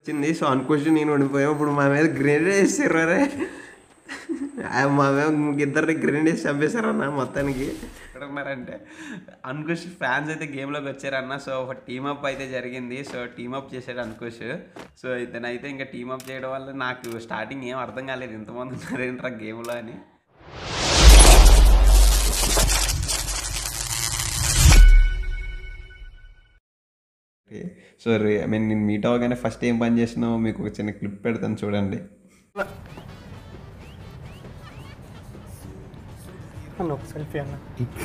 వచ్చింది సో అనుకోసి నేను ఉండిపోయాం ఇప్పుడు మా మీద గ్రెనేడ్ వేసారు అరే ఆ మా మీద ఇద్దరిని గ్రెనేడ్ వేసి చంపేశారన్న మొత్తానికి ఎక్కడ ఉన్నారంటే అనుకుష్ ఫ్యాన్స్ అయితే గేమ్లోకి వచ్చారన్న సో ఒక టీమప్ అయితే జరిగింది సో టీమప్ చేశాడు అనుకుష్ సో ఇతనైతే ఇంకా టీమప్ చేయడం వల్ల నాకు స్టార్టింగ్ ఏం అర్థం కాలేదు ఇంతమంది ఉన్నారు ఏంట్రా గేమ్లో అని సో ఐ మీన్ నేను మీట్ అవ్వగానే ఫస్ట్ ఏం పని చేసినావు మీకు ఒక చిన్న క్లిప్ పెడతాను చూడండి అన్న సెల్ఫీ అన్న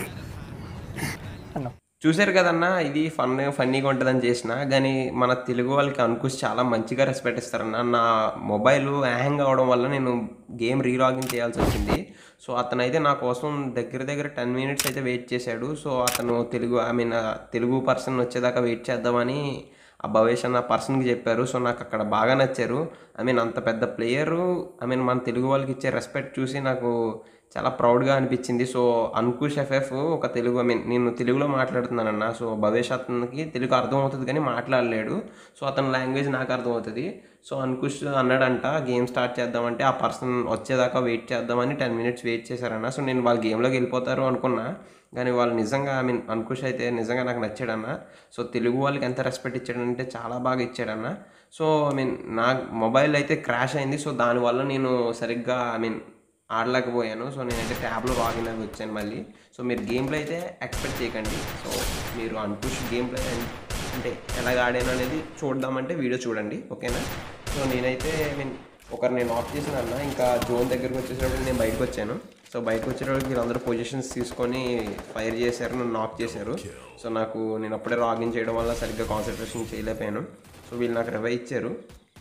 అన్న చూశారు కదన్నా ఇది ఫన్ ఫన్నీగా ఉంటుందని చేసిన కానీ మన తెలుగు వాళ్ళకి అనుకుసి చాలా మంచిగా రెస్పెక్ట్ ఇస్తారన్న నా మొబైల్ హ్యాంగ్ అవడం వల్ల నేను గేమ్ రీలాగిన్ చేయాల్సి వచ్చింది సో అతను అయితే నా కోసం దగ్గర దగ్గర టెన్ మినిట్స్ అయితే వెయిట్ చేశాడు సో అతను Telugu I mean Telugu person వచ్చేదాకా వెయిట్ చేద్దామని ఆ భవేష్ అన్న పర్సన్కి చెప్పారు సో నాకు అక్కడ బాగా నచ్చారు ఐ మీన్ అంత పెద్ద ప్లేయరు ఐ మీన్ మన తెలుగు వాళ్ళకి ఇచ్చే రెస్పెక్ట్ చూసి నాకు చాలా ప్రౌడ్గా అనిపించింది సో అంకుష్ ఎఫ్ఎఫ్ ఒక తెలుగు ఐ మీన్ నేను తెలుగులో మాట్లాడుతున్నానన్న సో భవేష్ అతనికి తెలుగు అర్థం అవుతుంది కానీ మాట్లాడలేడు సో అతని లాంగ్వేజ్ నాకు అర్థం అవుతుంది సో అంకుష్ అన్నాడంట గేమ్ స్టార్ట్ చేద్దామంటే ఆ పర్సన్ వచ్చేదాకా వెయిట్ చేద్దామని టెన్ మినిట్స్ వెయిట్ చేశారన్న సో నేను వాళ్ళ గేమ్లోకి వెళ్ళిపోతారు అనుకున్నా కానీ వాళ్ళు నిజంగా ఐ మీన్ అంకుష్ అయితే నిజంగా నాకు నచ్చాడన్న సో తెలుగు వాళ్ళకి ఎంత రెస్పెక్ట్ ఇచ్చాడంటే చాలా బాగా ఇచ్చాడన్న సో ఐ మీన్ నా మొబైల్ అయితే క్రాష్ అయింది సో దానివల్ల నేను సరిగ్గా ఐ మీన్ ఆడలేకపోయాను సో నేనైతే ట్యాబ్లో లాగిన్ అయి వచ్చాను మళ్ళీ సో మీరు గేమ్ ప్లే అయితే ఎక్స్పెక్ట్ చేయకండి సో మీరు అనుకుష్ గేమ్ ప్లే అంటే ఎలాగ ఆడాను అనేది చూద్దామంటే వీడియో చూడండి ఓకేనా సో నేనైతే ఐ మీన్ ఒకరు నేను ఆఫ్ చేసిన అన్న ఇంకా జోన్ దగ్గరికి వచ్చేటప్పుడు నేను బయటకు వచ్చాను సో బయటకు వచ్చేటప్పుడు వీళ్ళందరూ పొజిషన్స్ తీసుకొని ఫైర్ చేశారు నన్ను నాక్ చేశారు సో నాకు నేను అప్పుడే లాగిన్ చేయడం వల్ల సరిగ్గా కాన్సన్ట్రేషన్ చేయలేకపోయాను సో వీళ్ళు నాకు రివై ఇచ్చారు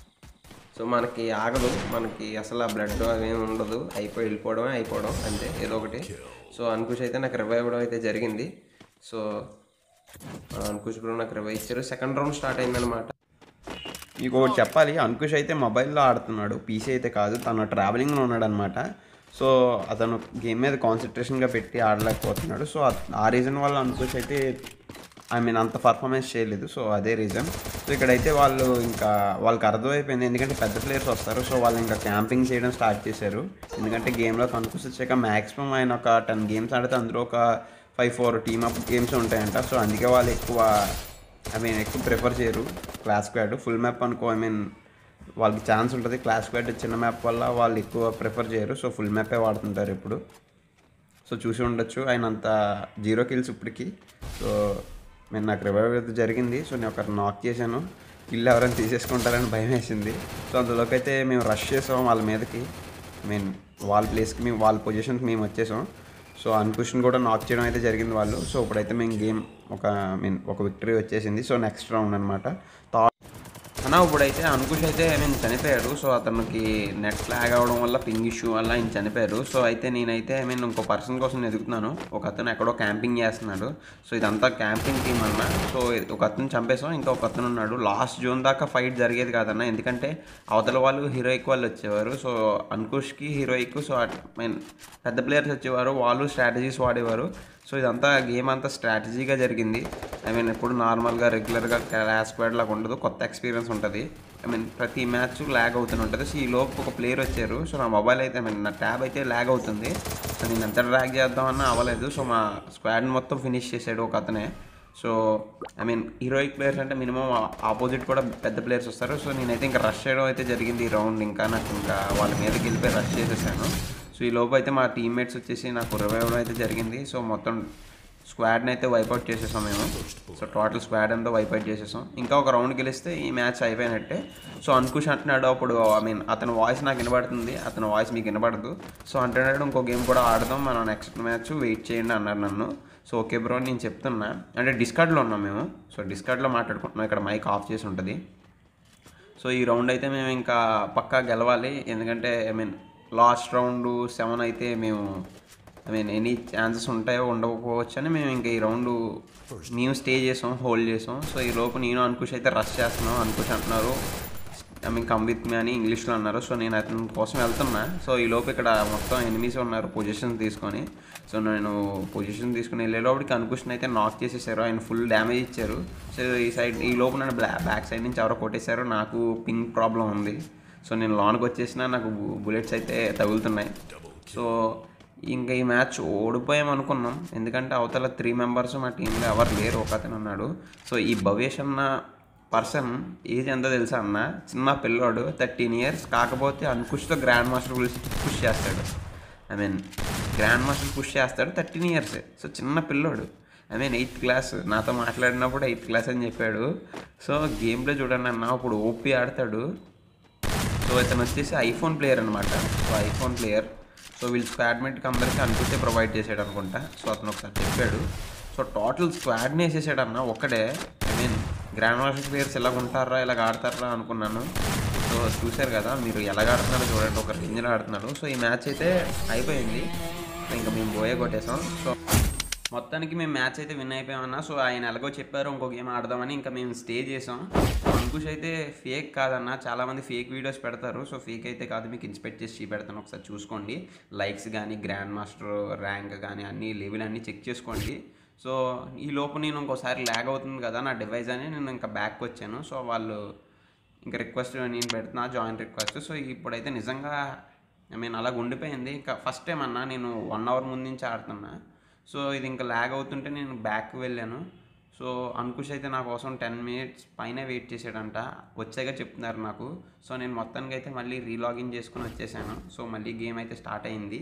సో మనకి ఆగదు మనకి అసలు ఆ బ్లడ్ అవేమి ఉండదు అయిపోయి వెళ్ళిపోవడమే అయిపోవడం అంతే ఏదో ఒకటి సో అనుకుష్ అయితే నాకు రివై ఇవ్వడం అయితే జరిగింది సో ఆ, అనుకుష్ బ్రో నాకు రివై ఇచ్చారు సెకండ్ రౌండ్ స్టార్ట్ అయిందనమాట మీకు ఒకటి చెప్పాలి అంకుష్ అయితే మొబైల్లో ఆడుతున్నాడు పీసీ అయితే కాదు తను ట్రావెలింగ్లో ఉన్నాడు అనమాట సో అతను గేమ్ మీద కాన్సన్ట్రేషన్గా పెట్టి ఆడలేకపోతున్నాడు సో ఆ- ఆ రీజన్ వల్ల అంకుష్ అయితే ఐ మీన్ అంత పర్ఫార్మెన్స్ చేయలేదు సో అదే రీజన్ సో ఇక్కడైతే వాళ్ళు ఇంకా వాళ్ళకి అర్థమైపోయింది ఎందుకంటే పెద్ద ప్లేయర్స్ వస్తారు సో వాళ్ళు ఇంకా క్యాంపింగ్ చేయడం స్టార్ట్ చేశారు ఎందుకంటే గేమ్లో కనుకొసి వచ్చాక మ్యాక్సిమం ఆయన ఒక టెన్ గేమ్స్ ఆడితే అందులో ఒక five four team up games ఉంటాయంట సో అందుకే వాళ్ళు ఎక్కువ ఐ మీన్ ఎక్కువ ప్రిఫర్ చేయరు క్లాస్ స్క్వాడ్ ఫుల్ మ్యాప్ అనుకో ఐ మీన్ వాళ్ళకి ఛాన్స్ ఉంటుంది క్లాస్ స్క్వాడ్ చిన్న మ్యాప్ వల్ల వాళ్ళు ఎక్కువ ప్రిఫర్ చేయరు సో ఫుల్ మ్యాపే వాడుతుంటారు ఇప్పుడు సో చూసి ఉండొచ్చు ఆయన అంత జీరో కిల్స్ ఇప్పటికి సో నేను నాకు రివైవ్ అయితే జరిగింది సో నేను ఒకరు నాక్ చేశాను కిల్ ఎవరైనా తీసేసుకుంటారని భయం వేసింది సో అందులోకి అయితే మేము రష్ చేసాం వాళ్ళ మీదకి ఐ మీన్ వాళ్ళ ప్లేస్కి మేము వాళ్ళ పొజిషన్కి మేము వచ్చేసాం సో అన్కుషన్ కూడా నాక్ చేయడం అయితే జరిగింది వాళ్ళు సో ఇప్పుడైతే మేము గేమ్ ఒక ఐ మీన్ ఒక విక్టరీ వచ్చేసింది సో నెక్స్ట్ రౌండ్ అనమాట తా అన్న ఇప్పుడైతే అంకుష్ అయితే ఐ మీన్ చనిపోయాడు సో అతనికి నెట్ ల్యాగ్ అవడం వల్ల పింగ్ ఇష్యూ వల్ల ఆయన చనిపోయారు సో అయితే నేనైతే ఐ మీన్ ఇంకో పర్సన్ కోసం ఎదుగుతున్నాను ఒక అతను ఎక్కడో క్యాంపింగ్ చేస్తున్నాడు సో ఇదంతా క్యాంపింగ్ టీం అన్న సో ఇది- ఒక అతను చంపేసాం ఇంకా ఒక అతను ఉన్నాడు లాస్ట్ జోన్ దాకా ఫైట్ జరిగేది కాదన్న ఎందుకంటే అవతల వాళ్ళు హీరోయిక్ వాళ్ళు వచ్చేవారు సో అంకుష్కి హీరోయిక్ సో ఐ మీన్ పెద్ద ప్లేయర్స్ వచ్చేవారు వాళ్ళు స్ట్రాటజీస్ వాడేవారు సో ఇదంతా గేమ్ అంతా స్ట్రాటజీగా జరిగింది ఐ మీన్ ఎప్పుడు నార్మల్గా రెగ్యులర్గా క్లాస్ స్క్వాడ్ లాగా ఉండదు కొత్త ఎక్స్పీరియన్స్ ఉంటుంది ఐ మీన్ ప్రతి మ్యాచ్ ల్యాగ్ అవుతూనే ఉంటుంది సో ఈ లోపు ఒక ప్లేయర్ వచ్చారు సో నా మొబైల్ అయితే ఐ మీన్ నా ట్యాబ్ అయితే ల్యాగ్ అవుతుంది సో నేను ఎంత డ్రాగ్ చేద్దామన్నా అవ్వలేదు సో మా స్క్వాడ్ మొత్తం ఫినిష్ చేసాడు ఒక అతనే so I mean heroic players అంటే మినిమం ఆపోజిట్ కూడా పెద్ద ప్లేయర్స్ వస్తారు సో నేనైతే ఇంకా రష్ చేయడం అయితే జరిగింది ఈ రౌండ్ ఇంకా నాకు ఇంకా వాళ్ళ మీదకి వెళ్ళిపోయి రష్ చేసేసాను సో ఈ లోపు అయితే మా టీమ్మేట్స్ వచ్చేసి నాకు రివైవ్ అయితే జరిగింది సో మొత్తం స్క్వాడ్ని అయితే వైపౌట్ చేసేసాం మేము సో టోటల్ స్క్వాడ్ అంతా వైపౌట్ చేసేసాం ఇంకా ఒక రౌండ్ గెలిస్తే ఈ మ్యాచ్ అయిపోయినట్టే సో అంకుష్ అంటున్నాడు అప్పుడు ఐ మీన్ అతని వాయిస్ నాకు వినబడుతుంది అతని వాయిస్ మీకు వినబడదు సో అంటున్నాడు ఇంకో గేమ్ కూడా ఆడదాం మనం నెక్స్ట్ మ్యాచ్ వెయిట్ చేయండి అన్నారు నన్ను సో ఓకే బ్రో నేను చెప్తున్నా అంటే డిస్కార్డ్లో ఉన్నాం మేము సో డిస్కార్డ్లో మాట్లాడుకుంటున్నాం ఇక్కడ మైక్ ఆఫ్ చేసి ఉంటుంది సో ఈ రౌండ్ అయితే మేము ఇంకా పక్కా గెలవాలి ఎందుకంటే I mean last round seven అయితే మేము ఐ మీన్ ఎనీ ఛాన్సెస్ ఉంటాయో ఉండకపోవచ్చు అని మేము ఇంకా ఈ రౌండ్ మేము స్టే చేసాం హోల్డ్ చేసాం సో ఈ లోపు నేను అనుకుష్ అయితే రష్ చేస్తున్నాం అనుకుష్ అంటున్నారు I mean come with me అని ఇంగ్లీష్లో అన్నారు సో నేను అతని కోసం వెళ్తున్నా సో ఈ లోపు ఇక్కడ మొత్తం ఎనిమిస్ ఉన్నారు పొజిషన్ తీసుకొని సో నేను పొజిషన్ తీసుకుని వెళ్ళేలోపటికి అనుకుషన్ అయితే నాక్ చేసేసారు ఆయన ఫుల్ డ్యామేజ్ ఇచ్చారు సో ఈ సైడ్ ఈ లోపు నన్ను బ్లా బ్యాక్ సైడ్ నుంచి ఎవరో కొట్టేశారు నాకు పింక్ ప్రాబ్లం ఉంది సో నేను లోన్కి వచ్చేసినా నాకు బుల్లెట్స్ అయితే తగులుతున్నాయి సో ఇంకా ఈ మ్యాచ్ ఓడిపోయాం అనుకున్నాం ఎందుకంటే అవతల త్రీ మెంబర్స్ మా టీంలో ఎవరు లేరు ఒక అతను ఉన్నాడు సో ఈ భవేష్ అన్న పర్సన్ ఏజ్ ఎంతో తెలుసా అన్న చిన్న పిల్లోడు థర్టీన్ ఇయర్స్ కాకపోతే అనుకుష్తో గ్రాండ్ మాస్టర్ గురించి పుష్ చేస్తాడు I mean grand master push చేస్తాడు థర్టీన్ ఇయర్స్ సో చిన్న పిల్లోడు ఐ మీన్ ఎయిత్ క్లాస్ నాతో మాట్లాడినప్పుడు ఎయిత్ క్లాస్ అని చెప్పాడు సో గేమ్లో చూడండి అన్న ఇప్పుడు ఓపీ ఆడతాడు సో ఇతను వచ్చేసి ఐఫోన్ ప్లేయర్ అనమాట సో ఐఫోన్ ప్లేయర్ సో వీళ్ళు స్క్వాడ్ మేట్కి అందరికీ అనుకుంటే ప్రొవైడ్ చేసాడు అనుకుంటా సో అతను ఒకసారి చెప్పాడు సో టోటల్ స్క్వాడ్ని వేసేసాడు అన్న ఒక్కడే I mean grand master players ఇలాగ ఉంటారా ఇలాగ ఆడతారా అనుకున్నాను సో చూశారు కదా మీరు ఎలాగ ఆడుతున్నారో చూడండి ఒక రేంజ్లో ఆడుతున్నాడు సో ఈ మ్యాచ్ అయితే అయిపోయింది ఇంకా మేము పోయే కొట్టేసాం సో మొత్తానికి మేము మ్యాచ్ అయితే విన్ అయిపోయామన్నా సో ఆయన ఎలాగో చెప్పారు ఇంకో గేమ్ ఆడదామని ఇంకా మేము స్టే చేసాం అంకుష్ అయితే ఫేక్ కాదన్న చాలామంది ఫేక్ వీడియోస్ పెడతారు సో ఫేక్ అయితే కాదు మీకు ఇన్స్పెక్ట్ చేసి చూపెడతాను ఒకసారి చూసుకోండి లైక్స్ కానీ గ్రాండ్ మాస్టర్ ర్యాంక్ కానీ అన్ని లెవెల్ అన్నీ చెక్ చేసుకోండి సో ఈ లోపు నేను ఇంకోసారి ల్యాగ్ అవుతుంది కదా నా డివైస్ అని నేను ఇంకా బ్యాక్ వచ్చాను సో వాళ్ళు ఇంకా రిక్వెస్ట్ నేను పెడుతున్నా జాయిన్ రిక్వెస్ట్ సో ఇప్పుడైతే నిజంగా ఐ మీన్ అలాగ ఉండిపోయింది ఇంకా ఫస్ట్ టైం అన్నా నేను వన్ అవర్ ముందు నుంచి ఆడుతున్నా సో ఇది ఇంకా ల్యాగ్ అవుతుంటే నేను బ్యాక్ వెళ్ళాను సో అంకుష్ అయితే నా కోసం టెన్ మినిట్స్ పైన వెయిట్ చేసాడంట వచ్చాక చెప్తున్నారు నాకు సో నేను మొత్తానికి అయితే మళ్ళీ రీలాగిన్ చేసుకుని వచ్చేసాను సో మళ్ళీ గేమ్ అయితే స్టార్ట్ అయింది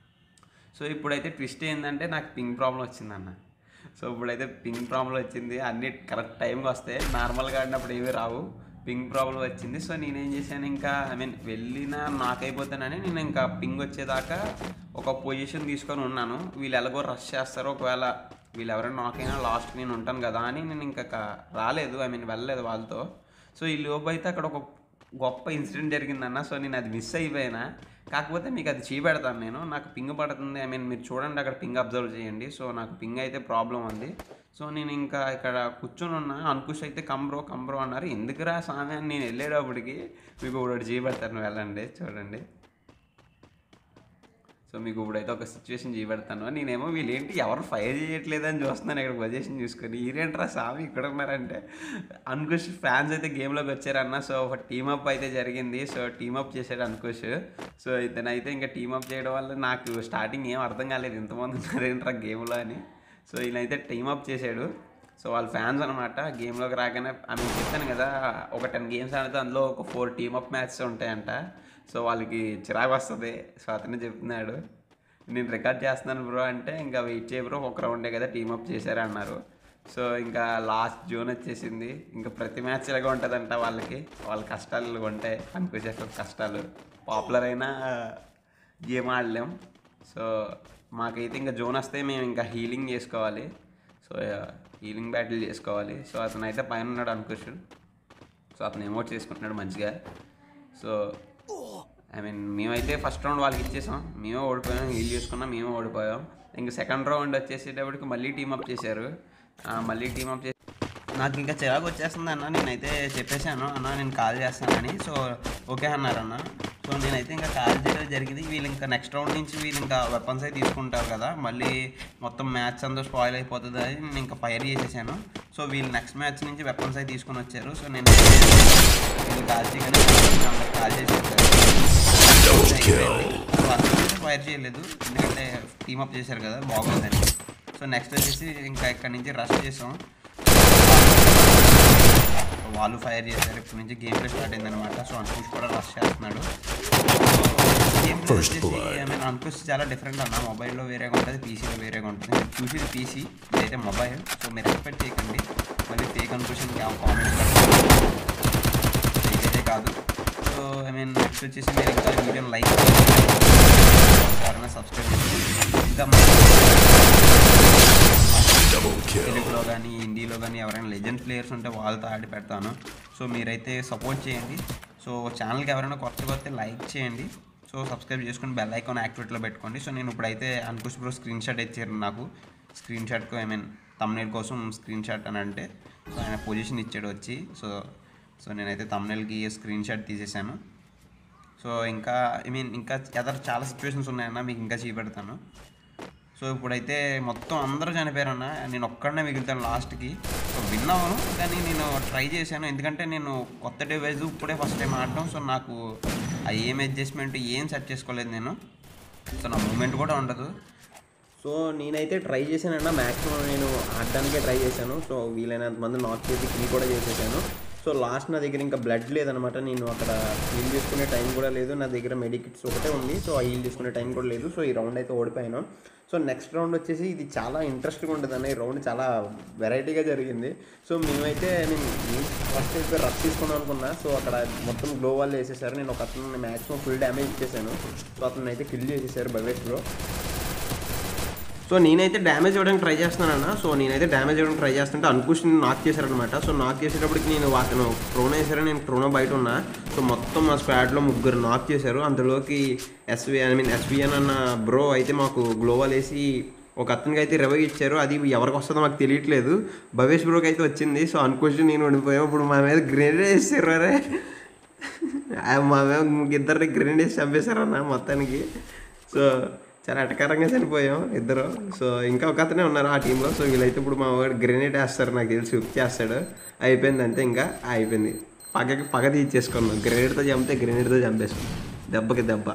సో ఇప్పుడైతే ట్విస్ట్ ఏంటంటే నాకు పింగ్ ప్రాబ్లం వచ్చిందన్న సో ఇప్పుడైతే పింగ్ ప్రాబ్లం వచ్చింది అన్ని కరెక్ట్ టైంకి వస్తాయి నార్మల్గా ఆడినప్పుడు ఏమీ రావు పింగ్ ప్రాబ్లం వచ్చింది సో నేనేం చేశాను ఇంకా ఐ మీన్ వెళ్ళినా నాకైపోతానని నేను ఇంకా పింగ్ వచ్చేదాకా ఒక పొజిషన్ తీసుకొని ఉన్నాను వీళ్ళు ఎలాగో రష్ చేస్తారో ఒకవేళ వీళ్ళు ఎవరైనా నాకైనా లాస్ట్ నేను ఉంటాను కదా అని నేను ఇంకా క- రాలేదు ఐ మీన్ వెళ్ళలేదు వాళ్ళతో సో ఈ లోపు అయితే అక్కడ ఒక గొప్ప ఇన్సిడెంట్ జరిగిందన్న సో నేను అది మిస్ అయిపోయినా కాకపోతే మీకు అది చూపెడతాను నేను నాకు పింగ్ పడుతుంది ఐ మీన్ మీరు చూడండి అక్కడ పింగ్ అబ్జర్వ్ చేయండి సో నాకు పింగ్ అయితే ప్రాబ్లం ఉంది సో నేను ఇంకా ఇక్కడ కూర్చొని ఉన్నా అనుకుష్ అయితే కంబ్రో కంబ్రో అన్నారు ఎందుకురా స్వామి అని నేను వెళ్ళేటప్పటికి మీకు ఒకటి చూపెడతాను వెళ్ళండి చూడండి సో మీకు ఇప్పుడైతే ఒక సిచ్యువేషన్ చూపెడతాను నేనేమో వీళ్ళేంటి ఎవరు ఫైర్ చేయట్లేదని చూస్తున్నాను ఇక్కడ పొజిషన్ చూసుకొని ఈరేంట్రా స్వామి ఇక్కడ ఉన్నారంటే అనుకుష్ ఫ్యాన్స్ అయితే గేమ్లోకి వచ్చారన్న సో ఒక టీమప్ అయితే జరిగింది సో టీమప్ చేశాడు అనుకుష్ సో ఇతనైతే ఇంకా టీమప్ చేయడం వల్ల నాకు స్టార్టింగ్ ఏం అర్థం కాలేదు ఇంతమంది ఉన్నారేంట్రా గేమ్లో అని సో ఈయనైతే టీమప్ చేశాడు సో వాళ్ళ ఫ్యాన్స్ అనమాట గేమ్లోకి రాగానే ఆమె చెప్తాను కదా ఒక టెన్ గేమ్స్ ఆడితే అందులో ఒక ఫోర్ టీమప్ మ్యాచెస్ ఉంటాయంట సో వాళ్ళకి చిరాకు వస్తుంది సో అతనే చెప్తున్నాడు నేను రికార్డ్ చేస్తున్నాను బ్రో అంటే ఇంకా వెయిట్ చేయ బ్రో ఒక రౌండే కదా టీమప్ చేశారు అన్నారు సో ఇంకా లాస్ట్ జోన్ వచ్చేసింది ఇంకా ప్రతి మ్యాచ్ ఇలాగా ఉంటుందంట వాళ్ళకి వాళ్ళ కష్టాలు ఉంటాయి అనిపించే కష్టాలు పాపులర్ అయినా గేమ్ ఆడలేం సో మాకైతే ఇంకా జోన్ వస్తే మేము ఇంకా హీలింగ్ చేసుకోవాలి సో హీలింగ్ బ్యాటిల్ చేసుకోవాలి సో అతను అయితే పైన ఉన్నాడు అనుకోవచ్చు సో అతను ఎమోట్ చేసుకుంటున్నాడు మంచిగా సో ఐ మీన్ మేమైతే ఫస్ట్ రౌండ్ వాళ్ళకి ఇచ్చేసాం మేమే ఓడిపోయాం హీల్ చేసుకున్నాం మేమే ఓడిపోయాం ఇంకా సెకండ్ రౌండ్ వచ్చేసేటప్పటికి మళ్ళీ టీమప్ చేశారు ఆ, మళ్ళీ టీమప్ చేసి నాకు ఇంకా చిరాకు వచ్చేస్తుంది అన్న నేనైతే చెప్పేశాను అన్న నేను కాల్ చేస్తానని సో ఓకే అన్నారు అన్న సో నేనైతే ఇంకా కాల్ చేయడం జరిగింది వీళ్ళు ఇంకా నెక్స్ట్ రౌండ్ నుంచి వీళ్ళు ఇంకా వెపన్స్ అయితే తీసుకుంటారు కదా మళ్ళీ మొత్తం మ్యాచ్ అంతా స్పాయిల్ అయిపోతుంది అని నేను ఇంకా ఫైర్ చేసేసాను సో వీళ్ళు నెక్స్ట్ మ్యాచ్ నుంచి వెపన్స్ అయితే తీసుకొని వచ్చారు సో నేను వీళ్ళు కాల్ చేయగానే కాల్ చేసేసారు ఫైర్ చేయలేదు ఎందుకంటే టీమప్ చేశారు కదా బాగుందని సో నెక్స్ట్ వచ్చేసి ఇంకా ఇక్కడ నుంచి రష్ చేసాం వాళ్ళు ఫైర్ చేశారు ఇప్పటి నుంచి గేమ్ ప్లే స్టార్ట్ అయిందనమాట సో అంకుష్ కూడా రష్ చేస్తున్నాడు గేమ్ ప్లే వచ్చేసి ఐ మీన్ అంకుష్ చాలా డిఫరెంట్ అన్న మొబైల్లో వేరేగా ఉంటుంది పీసీలో వేరేగా ఉంటుంది మీరు చూసేది పీసీ ఇదైతే మొబైల్ సో మీరు ఎక్స్పెక్ట్ చేయకండి మళ్ళీ ఫేక్ అంకుషన్ కామెంట్ ఇదైతే కాదు సో ఐ మీన్ నెక్స్ట్ వచ్చేసి మీరు ఇంకా వీడియోని లైక్ ఎవరైనా సబ్స్క్రైబ్ చేసుకోండి ఇంకా తెలుగులో కానీ హిందీలో కానీ ఎవరైనా లెజెండ్ ప్లేయర్స్ ఉంటే వాళ్ళతో ఆడి పెడతాను సో మీరైతే సపోర్ట్ చేయండి సో ఛానల్కి ఎవరైనా కొత్తగా వస్తే లైక్ చేయండి సో సబ్స్క్రైబ్ చేసుకుని బెల్ ఐకాన్ యాక్టివేట్లో పెట్టుకోండి సో నేను ఇప్పుడైతే అంకుష్ బ్రో స్క్రీన్ షాట్ ఇచ్చారు నాకు స్క్రీన్ షాట్కు ఐ మీన్ తమ్నేల్ కోసం స్క్రీన్ షాట్ అని అంటే సో ఆయన పొజిషన్ ఇచ్చాడు వచ్చి సో సో నేనైతే తమ్నెల్కి స్క్రీన్ షాట్ తీసేసాను సో ఇంకా ఐ మీన్ ఇంకా ఎదర్ చాలా సిచ్యువేషన్స్ ఉన్నాయన్న మీకు ఇంకా చూపెడతాను సో ఇప్పుడైతే మొత్తం అందరూ చనిపోయారన్న నేను ఒక్కడనే మిగులుతాను లాస్ట్కి సో విన్ అవ్వను కానీ నేను ట్రై చేశాను ఎందుకంటే నేను కొత్త డివైస్ ఇప్పుడే ఫస్ట్ టైం ఆడటం సో నాకు ఆ ఏం అడ్జస్ట్మెంట్ ఏం సెట్ చేసుకోలేదు నేను సో నా మూమెంట్ కూడా ఉండదు సో నేనైతే ట్రై చేశానన్నా మ్యాక్సిమం నేను ఆడడానికే ట్రై చేశాను సో వీలైనంత మంది నాక్ చేసి కిల్ కూడా చేసేసాను సో లాస్ట్ నా దగ్గర ఇంకా బ్లడ్ లేదనమాట నేను అక్కడ హీల్ చేసుకునే టైం కూడా లేదు నా దగ్గర మెడికిట్స్ ఒకటే ఉంది సో ఆ హీల్ చేసుకునే టైం కూడా లేదు సో ఈ రౌండ్ అయితే ఓడిపోయాను సో నెక్స్ట్ రౌండ్ వచ్చేసి ఇది చాలా ఇంట్రెస్టింగ్ ఉంటుంది అన్న ఈ రౌండ్ చాలా వెరైటీగా జరిగింది సో మేమైతే నేను ఫస్ట్ అయితే రఫ్ తీసుకుందాం అనుకున్నా సో అక్కడ మొత్తం గ్లో వాళ్ళు వేసేసారు నేను ఒక అతను మ్యాక్సిమం ఫుల్ డ్యామేజ్ ఇచ్చేసాను సో అతను అయితే కిల్ చేసేసారు భవేష్లో సో నేనైతే డ్యామేజ్ ఇవ్వడానికి ట్రై చేస్తున్నానన్న సో నేనైతే డ్యామేజ్ ఇవ్వడానికి ట్రై చేస్తుంటే అనుకుష్ నాక్ చేశారనమాట సో నాక్ చేసేటప్పటికి నేను అతను ట్రోన్ వేసారు నేను ట్రోనో బయట ఉన్నా సో మొత్తం మా స్క్వాడ్లో ముగ్గురు నాక్ చేశారు అందులోకి ఎస్వి ఐ మీన్ ఎస్విఎన్ అన్న బ్రో అయితే మాకు గ్లోవల్ వేసి ఒక అతనికి అయితే రివైవ్ ఇచ్చారు అది ఎవరికి వస్తుందో మాకు తెలియట్లేదు భవేష్ బ్రోకి అయితే వచ్చింది సో అనుకోసి నేను ఉండిపోయాం ఇప్పుడు మా మీద గ్రేడ్ వేసారు అరే ఆ మా మీద ఇద్దరిని గ్రెనేడ్ వేసి చంపేశారన్న మొత్తానికి సో చాలా అటకారంగా చనిపోయాం ఇద్దరు సో ఇంకా ఒక అతనే ఉన్నారు ఆ టీంలో సో వీళ్ళైతే ఇప్పుడు మా వాడు గ్రెనేడ్ వేస్తారు నాకు తెలిసి హుక్ చేస్తాడు అయిపోయింది అంతే ఇంకా అయిపోయింది పగకి పగ తీసేసుకున్నాం గ్రెనేడ్తో చంపితే గ్రెనేడ్తో చంపేసుకున్నాం దెబ్బకి దెబ్బ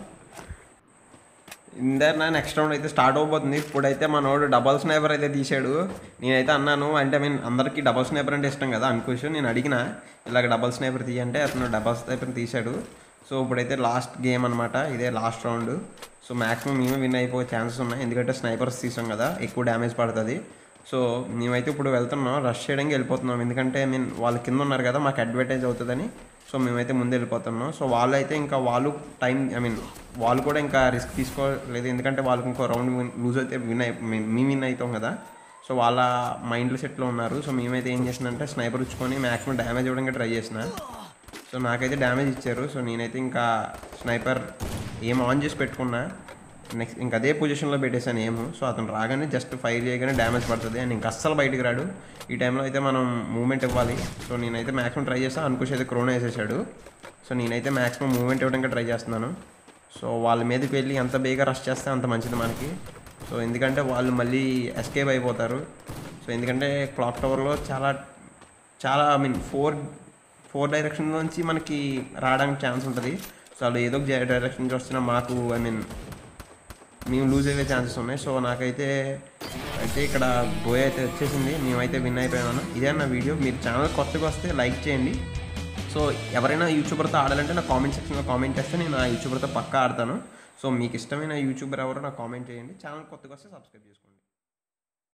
ఇందర్ నా నెక్స్ట్ రౌండ్ అయితే స్టార్ట్ అవబోతుంది ఇప్పుడైతే మనోడు డబల్ స్నైపర్ అయితే తీసాడు నేనైతే అన్నాను అంటే మీన్ అందరికీ డబల్ స్నైపర్ అంటే ఇష్టం కదా అనుకోవచ్చు నేను అడిగిన ఇలాగ డబల్ స్నైపర్ తీయంటే అతను డబల్ స్నైపర్ తీశాడు సో ఇప్పుడైతే లాస్ట్ గేమ్ అనమాట ఇదే లాస్ట్ రౌండ్ సో మ్యాక్సిమం మేమే విన్ అయిపోయే ఛాన్సెస్ ఉన్నాయి ఎందుకంటే స్నైపర్స్ తీసాం కదా ఎక్కువ డ్యామేజ్ పడుతుంది సో మేమైతే ఇప్పుడు వెళ్తున్నాం రష్ చేయడానికి వెళ్ళిపోతున్నాం ఎందుకంటే మీన్ వాళ్ళు కింద ఉన్నారు కదా మాకు అడ్వాంటేజ్ అవుతుందని సో మేమైతే ముందు వెళ్ళిపోతున్నాం సో వాళ్ళు అయితే ఇంకా వాళ్ళు టైం ఐ మీన్ వాళ్ళు కూడా ఇంకా రిస్క్ తీసుకోలేదు ఎందుకంటే వాళ్ళకి ఇంకో రౌండ్ లూజ్ అయితే విన్ అయి మేము విన్ అవుతాం కదా సో వాళ్ళ మైండ్లో సెట్లో ఉన్నారు సో మేమైతే ఏం చేసినంటే స్నైపర్ ఇచ్చుకొని మ్యాక్సిమం డ్యామేజ్ ఇవ్వడానికి ట్రై చేసిన సో నాకైతే డ్యామేజ్ ఇచ్చారు సో నేనైతే ఇంకా స్నైపర్ ఏం ఆన్ చేసి పెట్టుకున్నా నెక్స్ట్ ఇంకా అదే పొజిషన్లో పెట్టేశాను ఏమో సో అతను రాగానే జస్ట్ ఫైర్ చేయగానే డ్యామేజ్ పడుతుంది అండ్ ఇంకా అస్సలు బయటికి రాడు ఈ టైంలో అయితే మనం మూమెంట్ ఇవ్వాలి సో నేనైతే మ్యాక్సిమం ట్రై చేస్తాను అనుకుష్ అయితే క్రోనా వేసేసాడు సో నేనైతే మ్యాక్సిమం మూమెంట్ ఇవ్వడానికి ట్రై చేస్తున్నాను సో వాళ్ళ మీదకి వెళ్ళి ఎంత బేగా రష్ చేస్తే అంత మంచిది మనకి సో ఎందుకంటే వాళ్ళు మళ్ళీ ఎస్కేప్ అయిపోతారు సో ఎందుకంటే క్లాక్ టవర్లో చాలా చాలా I mean four four direction నుంచి మనకి రావడానికి ఛాన్స్ ఉంటుంది సో వాళ్ళు ఏదో ఒక డైరెక్షన్ నుంచి వస్తున్నా మాకు ఐ మీన్ మేము లూజ్ అయ్యే ఛాన్సెస్ ఉన్నాయి సో నాకైతే అయితే ఇక్కడ బోయ్ అయితే వచ్చేసింది మేమైతే విన్ అయిపోయాను ఇదే నా వీడియో మీరు ఛానల్ కొత్తగా వస్తే లైక్ చేయండి సో ఎవరైనా యూట్యూబర్తో ఆడాలంటే నా కామెంట్ సెక్షన్లో కామెంట్ చేస్తే నేను ఆ యూట్యూబర్తో పక్కా ఆడతాను సో మీకు ఇష్టమైన యూట్యూబర్ ఎవరో నాకు కామెంట్ చేయండి ఛానల్ కొత్తగా వస్తే సబ్స్క్రైబ్ చేసుకోండి